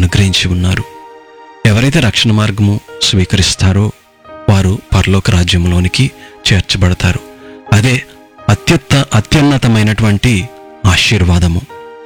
అనుగ్రహించి ఉన్నారు ఎవరైతే రక్షణ మార్గము స్వీకరిస్తారో వారు పరలోక రాజ్యంలోనికి చేర్చబడతారు అదే అత్యుత్త అత్యున్నతమైనటువంటి ఆశీర్వాదము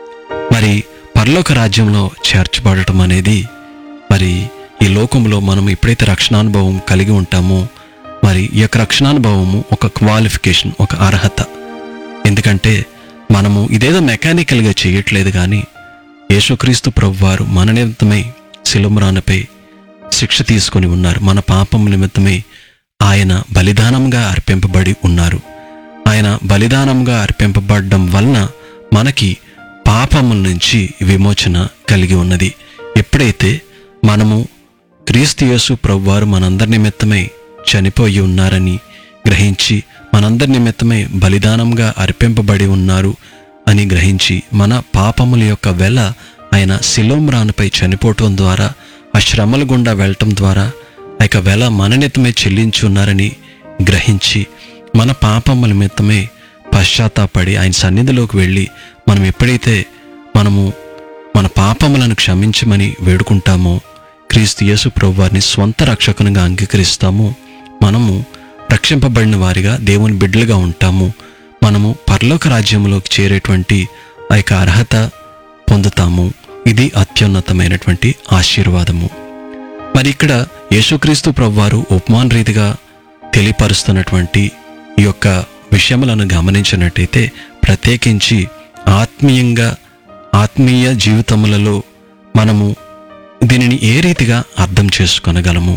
మరి పరలోక రాజ్యంలో చేర్చబడటం అనేది మరి ఈ లోకంలో మనం ఎప్పుడైతే రక్షణానుభవం కలిగి ఉంటామో మరి ఈ యొక్క రక్షణానుభవము ఒక క్వాలిఫికేషన్ ఒక అర్హత ఎందుకంటే మనము ఇదేదో మెకానికల్గా చేయట్లేదు కానీ యేసుక్రీస్తు ప్రభువారు మన నిమిత్తమై శిలుమరానపై శిక్ష తీసుకొని ఉన్నారు మన పాపం నిమిత్తమై ఆయన బలిదానంగా అర్పింపబడి ఉన్నారు ఆయన బలిదానంగా అర్పింపబడడం వలన మనకి పాపముల నుంచి విమోచన కలిగి ఉన్నది ఎప్పుడైతే మనము క్రీస్తు యేసు ప్రభువారు మనందరి నిమిత్తమై చనిపోయి ఉన్నారని గ్రహించి మనందరి నిమిత్తమై బలిదానంగా అర్పింపబడి ఉన్నారు అని గ్రహించి మన పాపముల యొక్క వెల ఆయన శిలోమ్రాన్పై చనిపోవటం ద్వారా ఆ శ్రమల గుండా వెళ్ళటం ద్వారా ఆ యొక్క వెల మన నిమిత్తమే చెల్లించి ఉన్నారని గ్రహించి మన పాపముల నిమిత్తమే పశ్చాత్తాపడి ఆయన సన్నిధిలోకి వెళ్ళి మనం ఎప్పుడైతే మనము మన పాపములను క్షమించమని వేడుకుంటామో క్రీస్తు యేసు ప్రభువారిని స్వంత రక్షకునిగా అంగీకరిస్తామో మనము రక్షింపబడిన వారిగా దేవుని బిడ్డలుగా ఉంటాము మనము పరలోక రాజ్యంలోకి చేరేటువంటి ఆ యొక్క అర్హత పొందుతాము ఇది అత్యున్నతమైనటువంటి ఆశీర్వాదము మరి ఇక్కడ యేసుక్రీస్తు ప్రభువారు ఉపమాన రీతిగా తెలియపరుస్తున్నటువంటి ఈ యొక్క విషయములను గమనించినట్టయితే ప్రత్యేకించి ఆత్మీయంగా ఆత్మీయ జీవితములలో మనము దీనిని ఏ రీతిగా అర్థం చేసుకొనగలము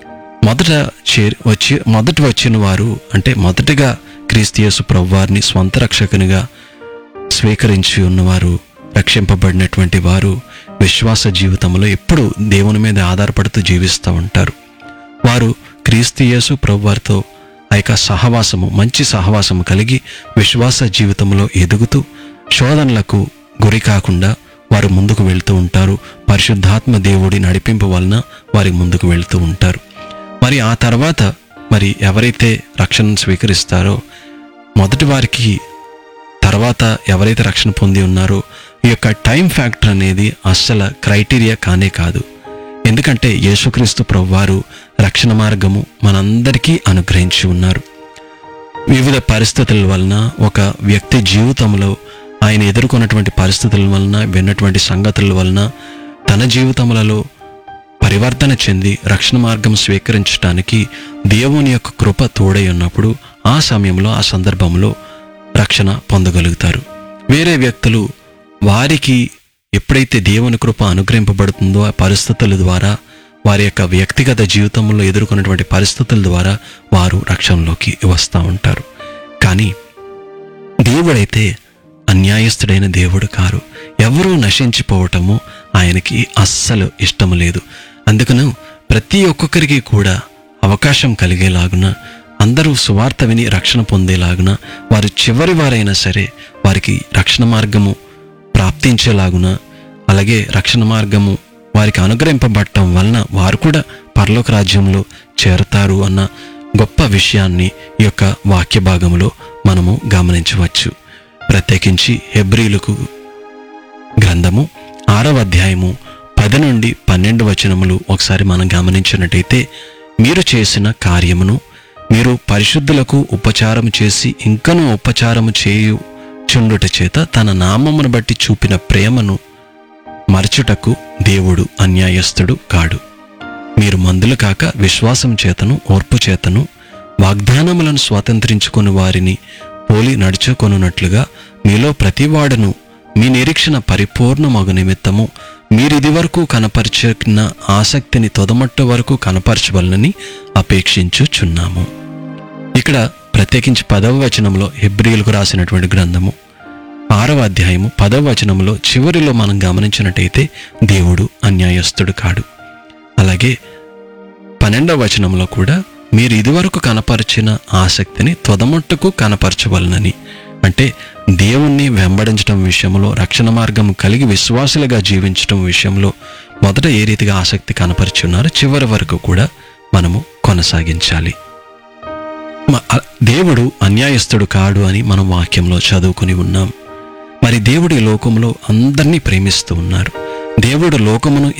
మొదట చే వచ్చి మొదట వచ్చిన వారు అంటే మొదటగా క్రీస్తుయేసు ప్రభువారిని స్వంత రక్షకునిగా స్వీకరించి ఉన్నవారు రక్షింపబడినటువంటి వారు విశ్వాస జీవితంలో ఎప్పుడు దేవుని మీద ఆధారపడుతూ జీవిస్తూ ఉంటారు వారు క్రీస్తు యేసు ప్రభువారితో ఆ యొక్క సహవాసము మంచి సహవాసము కలిగి విశ్వాస జీవితంలో ఎదుగుతూ శోధనలకు గురి కాకుండా వారు ముందుకు వెళ్తూ ఉంటారు పరిశుద్ధాత్మ దేవుడి నడిపింపు వలన వారి ముందుకు వెళ్తూ ఉంటారు మరి ఆ తర్వాత మరి ఎవరైతే రక్షణను స్వీకరిస్తారో మొదటి వారికి తర్వాత ఎవరైతే రక్షణ పొంది ఉన్నారో ఈ యొక్క టైం ఫ్యాక్టర్ అనేది అస్సలు క్రైటీరియా కానే కాదు ఎందుకంటే యేసుక్రీస్తు ప్రభువారు రక్షణ మార్గము మనందరికీ అనుగ్రహించి ఉన్నారు వివిధ పరిస్థితుల వలన ఒక వ్యక్తి జీవితంలో ఆయన ఎదుర్కొన్నటువంటి పరిస్థితుల వలన విన్నటువంటి సంగతుల వలన తన జీవితములలో పరివర్తన చెంది రక్షణ మార్గం స్వీకరించడానికి దేవుని యొక్క కృప తోడై ఉన్నప్పుడు ఆ సమయంలో ఆ సందర్భంలో రక్షణ పొందగలుగుతారు వేరే వ్యక్తులు వారికి ఎప్పుడైతే దేవుని కృప అనుగ్రహింపబడుతుందో ఆ పరిస్థితుల ద్వారా వారి యొక్క వ్యక్తిగత జీవితంలో ఎదుర్కొన్నటువంటి పరిస్థితుల ద్వారా వారు రక్షణలోకి వస్తూ ఉంటారు కానీ దేవుడైతే అన్యాయస్తుడైన దేవుడు కారు ఎవరూ నశించిపోవటము ఆయనకి అస్సలు ఇష్టము లేదు అందుకను ప్రతి ఒక్కొక్కరికి కూడా అవకాశం కలిగేలాగున అందరూ సువార్త విని రక్షణ పొందేలాగున వారు చివరి వారైనా సరే వారికి రక్షణ మార్గము ప్రాప్తించేలాగున అలాగే రక్షణ మార్గము వారికి అనుగ్రహింపబడటం వలన వారు కూడా పరలోక రాజ్యంలో చేరతారు అన్న గొప్ప విషయాన్ని ఈ యొక్క వాక్య భాగంలో మనము గమనించవచ్చు ప్రత్యేకించి హెబ్రీలకు గ్రంథము ఆరవ అధ్యాయము పది నుండి పన్నెండు వచనములు ఒకసారి మనం గమనించినట్టయితే మీరు చేసిన కార్యమును మీరు పరిశుద్ధులకు ఉపచారం చేసి ఇంకనూ ఉపచారము చేయు చుండుట చేత తన నామమును బట్టి చూపిన ప్రేమను మరచుటకు దేవుడు అన్యాయస్తుడు కాడు మీరు మందులు కాక విశ్వాసం చేతను ఓర్పు చేతను వాగ్దానములను స్వాతంత్రించుకుని వారిని పోలి నడుచుకొనున్నట్లుగా మీలో ప్రతివాడును మీ నిరీక్షణ పరిపూర్ణమగు నిమిత్తము మీరిది వరకు కనపరిచిన ఆసక్తిని తొదమట్టు వరకు కనపరచవలనని అపేక్షించుచున్నాము ఇక్కడ ప్రత్యేకించి పదవ వచనంలో హెబ్రియులకు రాసినటువంటి గ్రంథము ఆరవ అధ్యాయము పదవ వచనంలో చివరిలో మనం గమనించినట్టయితే దేవుడు అన్యాయస్తుడు కాడు అలాగే పన్నెండవ వచనంలో కూడా మీరు ఇదివరకు కనపరిచిన ఆసక్తిని త్వదమొట్టుకు కనపరచవలనని అంటే దేవుణ్ణి వెంబడించడం విషయంలో రక్షణ మార్గం కలిగి విశ్వాసులుగా జీవించడం విషయంలో మొదట ఏ రీతిగా ఆసక్తి కనపరుచున్నారో చివరి వరకు కూడా మనము కొనసాగించాలి మ- అ- దేవుడు అన్యాయస్తుడు కాడు అని మనం వాక్యంలో చదువుకుని ఉన్నాం మరి దేవుడి లోకంలో అందరినీ ప్రేమిస్తూ ఉన్నారు దేవుడు లోకమును